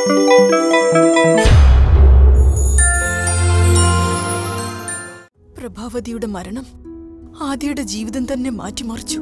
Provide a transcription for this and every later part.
പ്രഭാവതിയുടെ മരണം ആദിയുടെ ജീവിതം തന്നെ മാറ്റിമറിച്ചു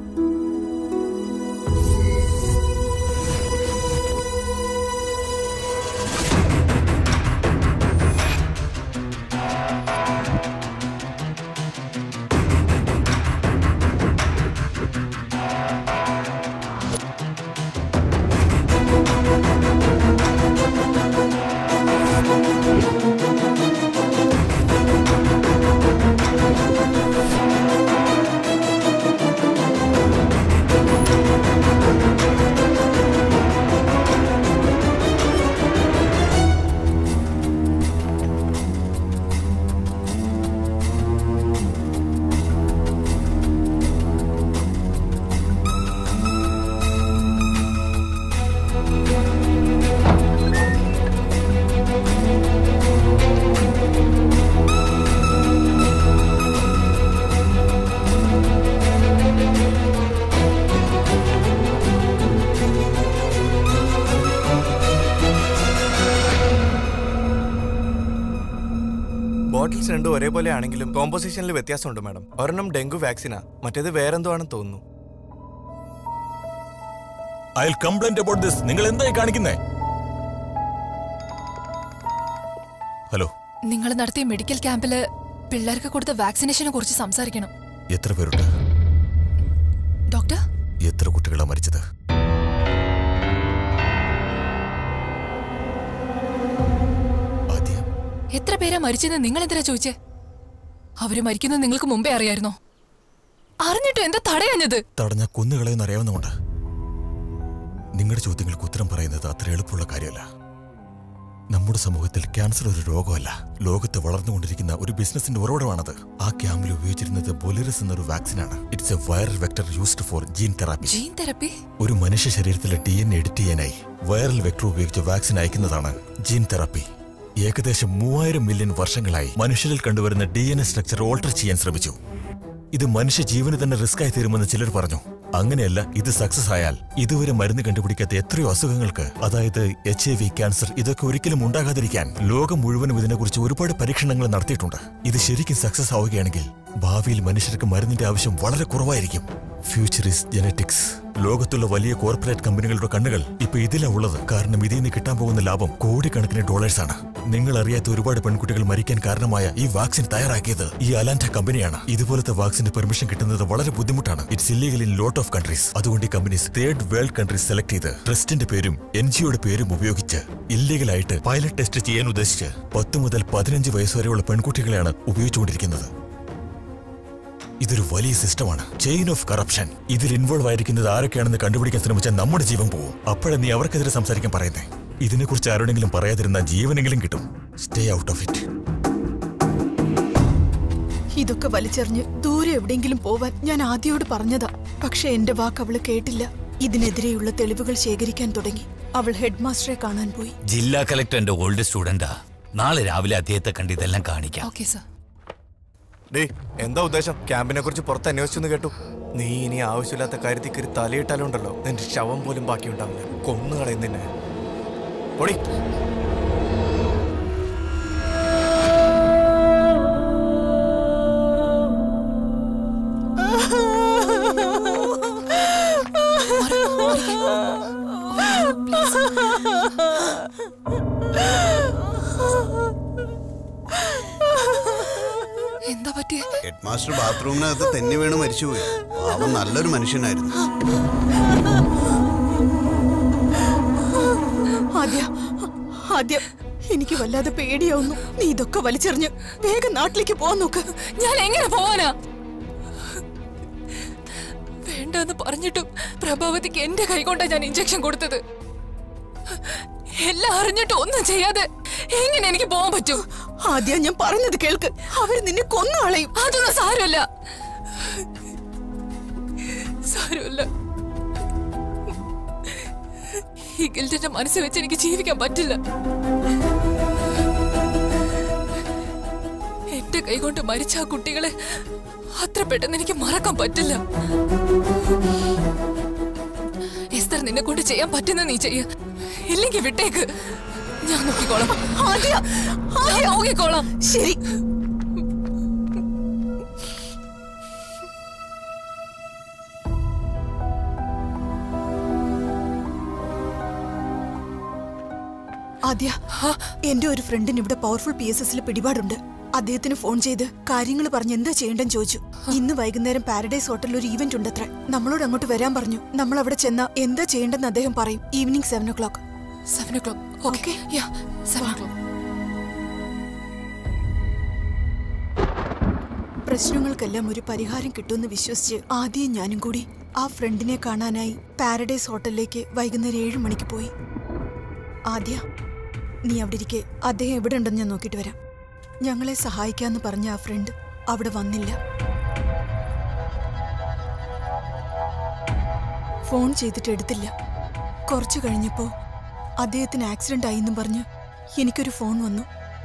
ബോട്ടിൽസ് രണ്ടും ഒരേപോലെ ആണെങ്കിലും കോമ്പോസിഷനിൽ വ്യത്യാസമുണ്ട് മാഡം ഒരെണ്ണം ഡെങ്കു വാക്സിനാ മറ്റേത് വേറെന്തോ ആണെന്ന് തോന്നുന്നു ഐ കംപ്ലൈന്റ് അബൌട്ട് ദിസ് നിങ്ങൾ എന്തായി കാണിക്കുന്നേ ഹലോ നിങ്ങൾ നടത്തിയ മെഡിക്കൽ ക്യാമ്പില് പിള്ളേർക്ക് കൊടുത്ത വാക്സിനേഷനെ കുറിച്ച് സംസാരിക്കണം എത്ര പേരുണ്ട് ഡോക്ടർ എത്ര കുട്ടികളാ മരിച്ചത് ആദ്യം എത്ര പേരാ മരിച്ചെന്ന് നിങ്ങൾ എന്തിനാ ചോദിച്ചേ അവര് മരിക്കുന്നത് നിങ്ങൾക്ക് മുമ്പേ അറിയായിരുന്നോ അറിഞ്ഞിട്ടും എന്താ തടയാഞ്ഞത് തടഞ്ഞ കൊന്നുകളയെന്ന് അറിയാവുന്നതുകൊണ്ട് നിങ്ങളുടെ ചോദ്യങ്ങൾക്ക് ഉത്തരം പറയുന്നത് അത്ര എളുപ്പമുള്ള കാര്യമല്ല നമ്മുടെ സമൂഹത്തിൽ ക്യാൻസർ ഒരു രോഗമല്ല ലോകത്ത് വളർന്നുകൊണ്ടിരിക്കുന്ന ഒരു ബിസിനസിന്റെ ഉറവിടമാണത് ആ ക്യാമ്പിൽ ഉപയോഗിച്ചിരുന്നത് ബൊലിറസ് എന്നൊരു വാക്സിനാണ് it's a viral vector used for gene therapy gene therapy ഒരു മനുഷ്യ ശരീരത്തിലെ ഡി എൻ എഡിറ്റ് ചെയ്യാനായി വൈറൽ വെക്ടർ ഉപയോഗിച്ച് വാക്സിൻ അയക്കുന്നതാണ് ജീൻ തെറാപ്പി ഏകദേശം മൂവായിരം മില്യൺ വർഷങ്ങളായി മനുഷ്യരിൽ കണ്ടുവരുന്ന D N A structure alter ചെയ്യാൻ ശ്രമിച്ചു ഇത് മനുഷ്യ ജീവന് തന്നെ റിസ്ക് ആയി തീരുമെന്ന് ചിലർ പറഞ്ഞു അങ്ങനെയല്ല ഇത് സക്സസ് ആയാൽ ഇതുവരെ മരുന്ന് കണ്ടുപിടിക്കാത്ത എത്രയോ അസുഖങ്ങൾക്ക് അതായത് എച്ച് ഐ വി ക്യാൻസർ ഇതൊക്കെ ഒരിക്കലും ഉണ്ടാകാതിരിക്കാൻ ലോകം മുഴുവനും ഇതിനെക്കുറിച്ച് ഒരുപാട് പരീക്ഷണങ്ങൾ നടത്തിയിട്ടുണ്ട് ഇത് ശരിക്കും സക്സസ് ആവുകയാണെങ്കിൽ ഭാവിയിൽ മനുഷ്യർക്ക് മരുന്നിന്റെ ആവശ്യം വളരെ കുറവായിരിക്കും ഫ്യൂച്ചർ ഇസ് ജനറ്റിക്സ് ലോകത്തുള്ള വലിയ കോർപ്പറേറ്റ് കമ്പനികളുടെ കണ്ണുകൾ ഇപ്പൊ ഇതിലാ ഉള്ളത് കാരണം ഇതിൽ നിന്ന് കിട്ടാൻ പോകുന്ന ലാഭം കോടിക്കണക്കിന് ഡോളേഴ്സ് ആണ് നിങ്ങൾ അറിയാത്ത ഒരുപാട് പെൺകുട്ടികൾ മരിക്കാൻ കാരണമായ ഈ വാക്സിൻ തയ്യാറാക്കിയത് ഈ അലാൻറ്റ കമ്പനിയാണ് ഇതുപോലത്തെ വാക്സിന്റെ പെർമിഷൻ കിട്ടുന്നത് വളരെ ബുദ്ധിമുട്ടാണ് it's illegal in lot of countries അതുകൊണ്ട് ഈ companies third world countries select ചെയ്ത് ട്രസ്റ്റിന്റെ പേരും എൻ ജിഒയുടെ പേരും ഉപയോഗിച്ച് ഇല്ലീഗലായിട്ട് പൈലറ്റ് ടെസ്റ്റ് ചെയ്യാൻ ഉദ്ദേശിച്ച് പത്ത് മുതൽ പതിനഞ്ച് വയസ്സ് വരെയുള്ള പെൺകുട്ടികളെയാണ് ഉപയോഗിച്ചുകൊണ്ടിരിക്കുന്നത് ഇതൊരു വലിയ സിസ്റ്റമാണ് ചെയിൻ ഓഫ് കറപ്ഷൻ ഇതിൽ ഇൻവോൾവ് ആയിരിക്കുന്നത് ആരൊക്കെയാണെന്ന് കണ്ടുപിടിക്കാൻ ശ്രമിച്ചാൽ നമ്മുടെ ജീവൻ പോവും അപ്പോഴേ നീ അവർക്കെതിരെ സംസാരിക്കാൻ പറയുന്നേ ഇതിനെക്കുറിച്ച് ആരോടെങ്കിലും പറയാതിരുന്ന ജീവനെങ്കിലും കിട്ടും സ്റ്റേ ഔട്ട് ഓഫ് ഇറ്റ് ഇതൊക്കെ വലിച്ചെറിഞ്ഞ് ദൂരെ എവിടെയെങ്കിലും പോവാൻ ഞാൻ ആദ്യയോട് പറഞ്ഞതാ പക്ഷെ എന്റെ വാക്ക് അവള് കേട്ടില്ല ഇതിനെതിരെയുള്ള തെളിവുകൾ ശേഖരിക്കാൻ തുടങ്ങി അവൾ ഹെഡ് മാസ്റ്ററെ കാണാൻ പോയി ജില്ലാ കലക്ടർ എന്റെ ഓൾഡ് സ്റ്റുഡന്റാ നാളെ രാവിലെ അദ്ദേഹത്തെ കണ്ട് ഇതെല്ലാം കാണിക്കാം ഓക്കെ സർ ഡേ എന്താ ഉദ്ദേശം ക്യാമ്പിനെ കുറിച്ച് പുറത്ത് അന്വേഷിച്ചെന്ന് കേട്ടു നീ ഇനി ആവശ്യമില്ലാത്ത കാര്യത്തിൽ കയറി തലയിട്ടാലുണ്ടല്ലോ നിന്റെ ശവം പോലും ബാക്കിയുണ്ടാവില്ല കൊന്നുകളയും നിന്നെ പൊടി എന്താ പറ്റിയ ഹെഡ് മാസ്റ്റർ ബാത്റൂമിനകത്ത് തെന്നി വീണ് മരിച്ചുപോയി പാവം നല്ലൊരു മനുഷ്യനായിരുന്നു ആദ്യ ആദ്യ എനിക്ക് വല്ലാതെ പേടിയാവുന്നു നീ ഇതൊക്കെ വലിച്ചെറിഞ്ഞ് വേഗം നാട്ടിലേക്ക് പോവാൻ നോക്ക് ഞാൻ എങ്ങനെ പോവാനാ വേണ്ടെന്ന് പറഞ്ഞിട്ടും പ്രഭാവതിക്ക് എന്റെ കൈകൊണ്ടാ ഞാൻ ഇഞ്ചക്ഷൻ കൊടുത്തത് എല്ലാം അറിഞ്ഞിട്ടും ഒന്നും ചെയ്യാതെ എങ്ങനെ എനിക്ക് പോകാൻ പറ്റും ആദ്യ ഞാൻ പറഞ്ഞത് കേൾക്ക് അവർ നിന്നെ കൊന്നു കളയും അതൊന്നും സാരമല്ല സാരമല്ല ഈ ഗിൽഡിന്റെ മനസ്സ് വെച്ച് എനിക്ക് ജീവിക്കാൻ പറ്റില്ല എന്റെ കൈകൊണ്ട് മരിച്ച ആ കുട്ടികളെ അത്ര പെട്ടെന്ന് എനിക്ക് മറക്കാൻ പറ്റില്ല എസ്തർ നിന്നെ കൊണ്ട് ചെയ്യാൻ പറ്റുന്ന നീ ചെയ്യ ഇല്ലെങ്കിൽ വിട്ടേക്ക് ഞാൻ നോക്കിക്കോളാം ആദ്യ ഞാൻ നോക്കിക്കോളാം ശരി ആദ്യ എന്റെ ഒരു ഫ്രണ്ടിന് ഇവിടെ പവർഫുൾ പി എസ് എസിൽ പിടിപാടുണ്ട് അദ്ദേഹത്തിന് ഫോൺ ചെയ്ത് കാര്യങ്ങൾ പറഞ്ഞ് എന്താ ചെയ്യേണ്ടെന്ന് ചോദിച്ചു ഇന്ന് വൈകുന്നേരം പാരഡൈസ് ഹോട്ടലിൽ ഒരു ഈവന്റ് ഉണ്ടത്ര നമ്മളോട് അങ്ങോട്ട് വരാൻ പറഞ്ഞു നമ്മൾ അവിടെ ചെന്ന എന്താ ചെയ്യേണ്ടെന്ന് അദ്ദേഹം പറയും evening seven o'clock seven o'clock okay yeah seven o'clock പ്രശ്നങ്ങൾക്കെല്ലാം ഒരു പരിഹാരം കിട്ടുമെന്ന് വിശ്വസിച്ച് ആദ്യം ഞാനും കൂടി ആ ഫ്രണ്ടിനെ കാണാനായി പാരഡൈസ് ഹോട്ടലിലേക്ക് വൈകുന്നേരം ഏഴ് മണിക്ക് പോയി ആദ്യ നീ അവിടെ ഇരിക്കെ അദ്ദേഹം എവിടെ ഉണ്ടെന്ന് ഞാൻ നോക്കിയിട്ട് വരാം ഞങ്ങളെ സഹായിക്കാന്ന് പറഞ്ഞ ആ ഫ്രണ്ട് അവിടെ വന്നില്ല ഫോൺ ചെയ്തിട്ട് എടുത്തില്ല കുറച്ചു കഴിഞ്ഞപ്പോ അദ്ദേഹത്തിന് ആക്സിഡന്റ് ആയിന്നും പറഞ്ഞ് എനിക്കൊരു ഫോൺ വന്നു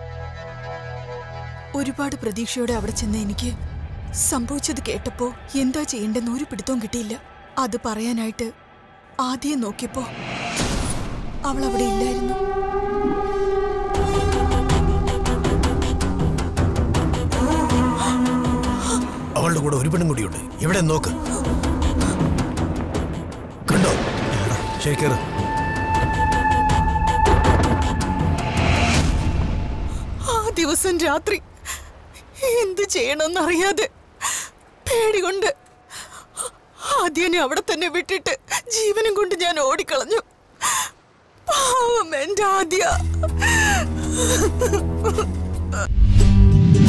ഒരുപാട് പ്രതീക്ഷയോടെ അവിടെ ചെന്ന എനിക്ക് സംഭവിച്ചത് കേട്ടപ്പോ എന്താ ചെയ്യേണ്ടെന്ന് ഒരു പിടുത്തവും കിട്ടിയില്ല അത് പറയാനായിട്ട് ആദ്യം നോക്കിയപ്പോ അവൾ അവിടെ ഇല്ലായിരുന്നു അവളുടെ കൂടെ ഒരു പെണ്ണും കൂടിയുണ്ട് എവിടെ നോക്ക് കണ്ടോ ശരി കയറ് ആ ദിവസം രാത്രി എന്ത് ചെയ്യണമെന്നറിയാതെ പേടികൊണ്ട് ആദ്യനെ അവിടെ തന്നെ വിട്ടിട്ട് ജീവനും കൊണ്ട് ഞാൻ ഓടിക്കളഞ്ഞു പാവം എന്റെ ആദ്യ